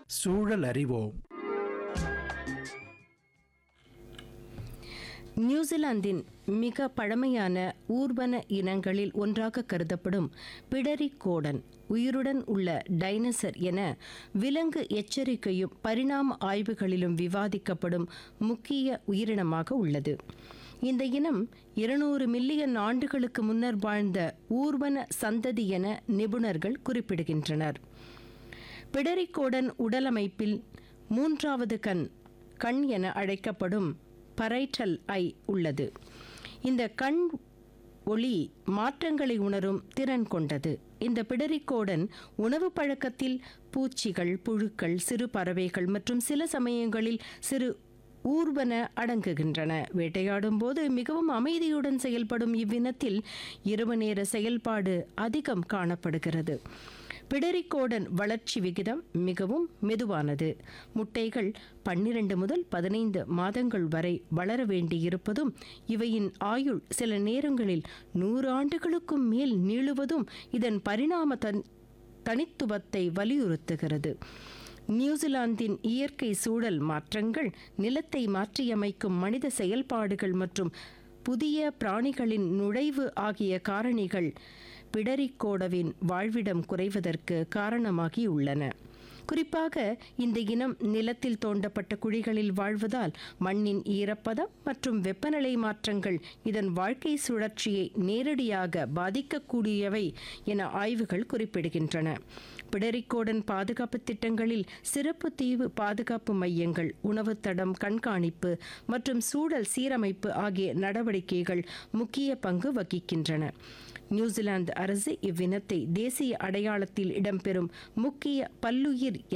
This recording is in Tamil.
சூழல் அறிவோம் நியூசிலாந்தின் மிக பழமையான ஊர்வன இனங்களில் ஒன்றாக கருதப்படும் பிடரி கோடன் உயிருடன் உள்ள டைனசர் என விலங்கு எச்சரிக்கையும் பரிணாம ஆய்வுகளிலும் விவாதிக்கப்படும் முக்கிய உயிரினமாக உள்ளது இந்த இனம் இருநூறு மில்லியன் ஆண்டுகளுக்கு முன்னர் வாழ்ந்த ஊர்வன சந்ததி என நிபுணர்கள் குறிப்பிடுகின்றனர் பிடரிக்கோடன் உடலமைப்பில் மூன்றாவது கண் கண் என அழைக்கப்படும் பரைட்டல் ஐ உள்ளது இந்த கண் ஒளி மாற்றங்களை உணரும் திறன் கொண்டது இந்த பிடரிக்கோடன் உணவு பழக்கத்தில் பூச்சிகள் புழுக்கள் சிறு பறவைகள் மற்றும் சில சமயங்களில் சிறு ஊர்வன அடங்குகின்றன வேட்டையாடும் போது மிகவும் அமைதியுடன் செயல்படும் இவ்வினத்தில் இரவு நேர செயல்பாடு அதிகம் காணப்படுகிறது பிடரிக்கோடன் வளர்ச்சி விகிதம் மிகவும் மெதுவானது முட்டைகள் பன்னிரண்டு முதல் பதினைந்து மாதங்கள் வரை வளர வேண்டியிருப்பதும் இவையின் ஆயுள் சில நேரங்களில் நூறு ஆண்டுகளுக்கும் மேல் நீளுவதும் இதன் பரிணாம தன் தனித்துவத்தை வலியுறுத்துகிறது நியூசிலாந்தின் இயற்கை சூழல் மாற்றங்கள் நிலத்தை மாற்றியமைக்கும் மனித செயல்பாடுகள் மற்றும் புதிய பிராணிகளின் நுழைவு ஆகிய காரணிகள் பிடரிக்கோடவின் வாழ்விடம் குறைவதற்கு காரணமாகி உள்ளன குறிப்பாக இந்த இனம் நிலத்தில் தோண்டப்பட்ட குழிகளில் வாழ்வதால் மண்ணின் ஈரப்பதம் மற்றும் வெப்பநிலை மாற்றங்கள் இதன் வாழ்க்கை சுழற்சியை நேரடியாக பாதிக்கக்கூடியவை என ஆய்வுகள் குறிப்பிடுகின்றன பிடரிக்கோடன் பாதுகாப்பு திட்டங்களில் சிறப்பு தீவு பாதுகாப்பு மையங்கள் உணவு தடம் கண்காணிப்பு மற்றும் சூழல் சீரமைப்பு ஆகிய நடவடிக்கைகள் முக்கிய பங்கு வகிக்கின்றன நியூசிலாந்து அரசு இவ்வினத்தை தேசிய அடையாளத்தில் இடம்பெறும் முக்கிய பல்லுயிர்